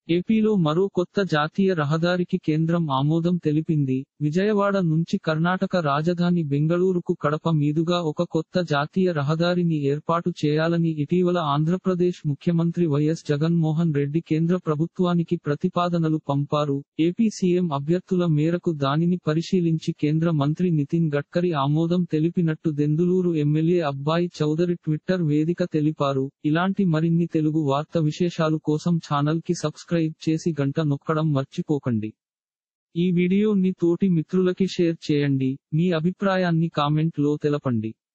ఏపీలో మరో కొత్త జాతీయ రహదారికి కేంద్రం ఆమోదం తెలిపింది విజయవాడ నుంచి కర్ణాటక రాజధాని బెంగళూరుకు కడప మీదుగా ఒక కొత్త జాతీయ రహదారిని ఏర్పాటు చేయాలని ఇటీవల ఆంధ్రప్రదేశ్ ముఖ్యమంత్రి వైఎస్ జగన్మోహన్ రెడ్డి కేంద్ర ప్రభుత్వానికి ప్రతిపాదనలు పంపారు ఏపీ సీఎం అభ్యర్థుల మేరకు దానిని పరిశీలించి కేంద్ర మంత్రి నితిన్ గడ్కరీ ఆమోదం తెలిపినట్టు దెందులూరు ఎమ్మెల్యే అబ్బాయి చౌదరి ట్విట్టర్ వేదిక తెలిపారు ఇలాంటి మరిన్ని తెలుగు వార్త విశేషాలు కోసం ఛానల్ కి సబ్స్క్రైబ్ చేసి గంట నొక్కడం మర్చిపోకండి ఈ వీడియోని తోటి మిత్రులకి షేర్ చేయండి మీ అభిప్రాయాన్ని కామెంట్ లో తెలపండి